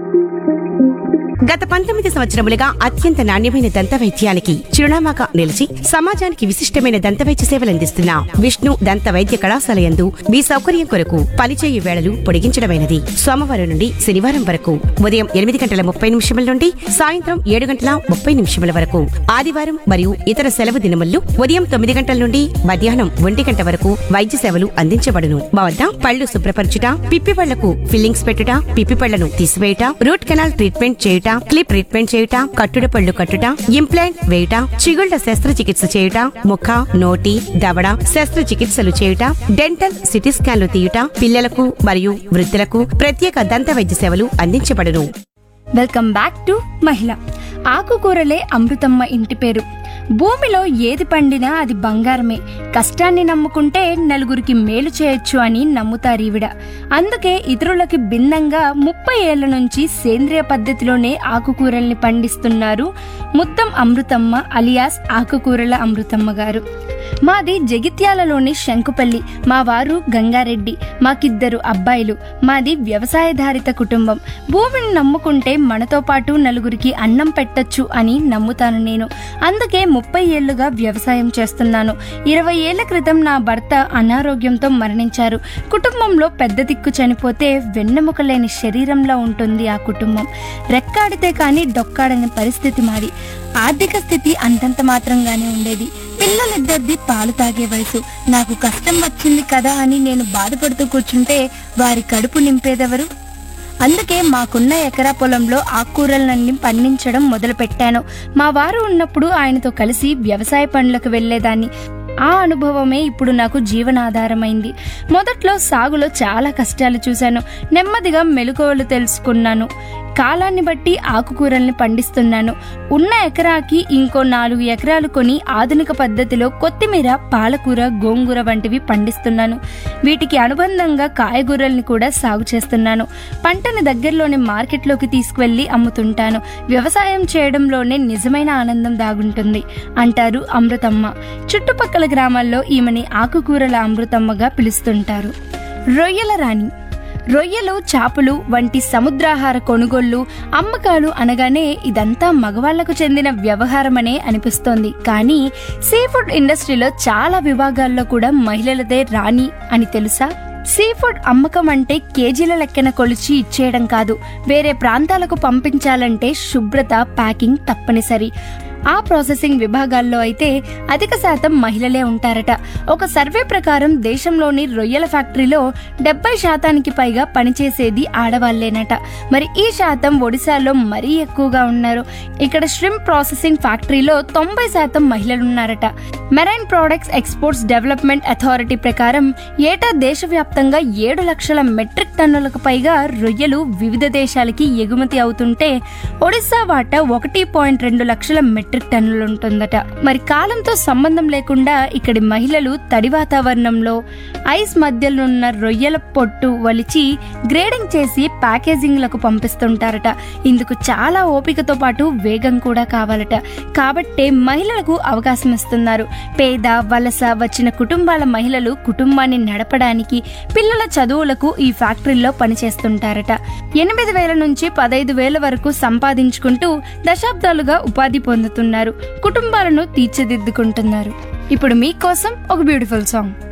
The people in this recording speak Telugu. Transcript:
గత పంతొమ్మిది సంవత్సరములుగా అత్యంత నాణ్యమైన దంత వైద్యానికి చిరునామాగా నిలిచి సమాజానికి విశిష్టమైన దంత వైద్య సేవలందిస్తున్న విష్ణు దంత వైద్య కళాశాల యందు మీ సౌకర్యం కొరకు పనిచేయు వేళలు పొడిగించడమైనది సోమవారం నుండి శనివారం వరకు ఉదయం ఎనిమిది గంటల ముప్పై నిమిషముల నుండి సాయంత్రం ఏడు గంటల ముప్పై నిమిషముల వరకు ఆదివారం మరియు ఇతర సెలవు దినముల్లో ఉదయం తొమ్మిది గంటల నుండి మధ్యాహ్నం ఒంటి గంట వరకు వైద్య సేవలు అందించబడును మా వద్ద పళ్ళు శుభ్రపరచుట పిప్పి పళ్లకు ఫిల్లింగ్స్ పెట్టుట పిప్పి పళ్లను తీసివేయుట రూట్ కెనాల్ ట్రీట్మెంట్ చేయుట క్లిప్ ట్రీట్మెంట్ చేయుట కట్టుడ పళ్ళు కట్టుట ఇంప్లాంట్ వేయుట చిగుళ్ల శస్త్రచికిత్స చేయుట ముఖ నోటి దవడ శస్త్రచికిత్సలు చేయుట డెంటల్ సిటీ స్కాన్లు తీయుట పిల్లలకు మరియు వృద్ధులకు ప్రత్యేక దంత వైద్య సేవలు అందించబడును వెల్కమ్ బ్యాక్ టు మహిళ ఆకుకూరలే అమృతమ్మ ఇంటి పేరు భూమిలో ఏది పండినా అది బంగారమే కష్టాన్ని నమ్ముకుంటే నలుగురికి మేలు చేయొచ్చు అని నమ్ముతారు ఈవిడ అందుకే ఇతరులకి భిన్నంగా ముప్పై ఏళ్ల నుంచి సేంద్రియ పద్ధతిలోనే ఆకుకూరల్ని పండిస్తున్నారు ముద్దం అమృతమ్మ అలియాస్ ఆకుకూరల అమృతమ్మ గారు మాది జగిత్యాలలోని శంకుపల్లి మా వారు గంగారెడ్డి మాకిద్దరు అబ్బాయిలు మాది వ్యవసాయధారిత కుటుంబం భూమిని నమ్ముకుంటే మనతో పాటు నలుగురికి అన్నం పెట్టొచ్చు అని నమ్ముతాను నేను అందుకే ముప్పై ఏళ్లుగా వ్యవసాయం చేస్తున్నాను ఇరవై ఏళ్ల క్రితం నా భర్త అనారోగ్యంతో మరణించారు కుటుంబంలో పెద్ద దిక్కు చనిపోతే వెన్నెముక లేని శరీరంలో ఉంటుంది ఆ కుటుంబం రెక్కాడితే కానీ డొక్కాడని పరిస్థితి మాది ఆర్థిక స్థితి అంతంత మాత్రంగానే ఉండేది పిల్లలిద్దరిది పాలు తాగే వయసు నాకు కష్టం వచ్చింది కదా అని నేను బాధపడుతూ కూర్చుంటే వారి కడుపు నింపేదెవరు అందుకే మాకున్న ఎకరా పొలంలో ఆకుకూరలన్నీ పండించడం మొదలుపెట్టాను మా వారు ఉన్నప్పుడు ఆయనతో కలిసి వ్యవసాయ పనులకు వెళ్లేదాన్ని ఆ అనుభవమే ఇప్పుడు నాకు జీవనాధారమైంది మొదట్లో సాగులో చాలా కష్టాలు చూశాను నెమ్మదిగా మెలకువలు తెలుసుకున్నాను కాలాన్ని బట్టి ఆకుకూరల్ని పండిస్తున్నాను ఉన్న ఎకరాకి ఇంకో నాలుగు ఎకరాలు కొని ఆధునిక పద్ధతిలో కొత్తిమీర పాలకూర గోంగూర వంటివి పండిస్తున్నాను వీటికి అనుబంధంగా కాయగూరల్ని కూడా సాగు చేస్తున్నాను పంటను దగ్గరలోని మార్కెట్లోకి తీసుకువెళ్ళి అమ్ముతుంటాను వ్యవసాయం చేయడంలోనే నిజమైన ఆనందం దాగుంటుంది అంటారు అమృతమ్మ చుట్టుపక్కల గ్రామాల్లో ఈమెని ఆకుకూరల అమృతమ్మగా పిలుస్తుంటారు రొయ్యల రాణి రొయ్యలు చేపలు వంటి సముద్రాహార కొనుగోళ్లు అమ్మకాలు అనగానే ఇదంతా మగవాళ్లకు చెందిన వ్యవహారమనే అనిపిస్తోంది కానీ సీ ఫుడ్ ఇండస్ట్రీలో చాలా విభాగాల్లో కూడా మహిళలదే రాణి అని తెలుసా సీ ఫుడ్ అమ్మకం అంటే కేజీల లెక్కన కొలిచి ఇచ్చేయడం కాదు వేరే ప్రాంతాలకు పంపించాలంటే శుభ్రత ప్యాకింగ్ తప్పనిసరి ఆ ప్రాసెసింగ్ విభాగాల్లో అయితే అధిక శాతం మహిళలే ఉంటారట ఒక సర్వే ప్రకారం దేశంలోని రొయ్యల ఫ్యాక్టరీలో డెబ్బై శాతానికి పైగా పనిచేసేది ఆడవాళ్లేనట మరి ఈ శాతం ఒడిశాలో మరీ ఎక్కువగా ఉన్నారు ఇక్కడ ష్రింప్ ప్రాసెసింగ్ ఫ్యాక్టరీలో తొంభై శాతం మహిళలున్నారట marine products exports development authority ప్రకారం ఏటా దేశవ్యాప్తంగా ఏడు లక్షల మెట్రిక్ టన్నులకు పైగా రొయ్యలు వివిధ దేశాలకి ఎగుమతి అవుతుంటే ఒడిశా వాటా ఒకటి పాయింట్ రెండు లక్షల మెట్రిక్ టన్నులు ఉంటుందట మరి కాలంతో సంబంధం లేకుండా ఇక్కడి మహిళలు తడి వాతావరణంలో ఐస్ మధ్యలో ఉన్న రొయ్యల పొట్టు వలిచి గ్రేడింగ్ చేసి ప్యాకేజింగ్లకు పంపిస్తుంటారట ఇందుకు చాలా ఓపికతో పాటు వేగం కూడా కావాలట కాబట్టే మహిళలకు అవకాశం ఇస్తున్నారు పేద వలస వచ్చిన కుటుంబాల మహిళలు కుటుంబాన్ని నడపడానికి పిల్లల చదువులకు ఈ ఫ్యాక్టరీలో పనిచేస్తుంటారట ఎనిమిది వేల నుంచి పదైదు వేల వరకు సంపాదించుకుంటూ దశాబ్దాలుగా ఉపాధి పొందుతున్నారు కుటుంబాలను తీర్చిదిద్దుకుంటున్నారు ఇప్పుడు మీకోసం ఒక బ్యూటిఫుల్ సాంగ్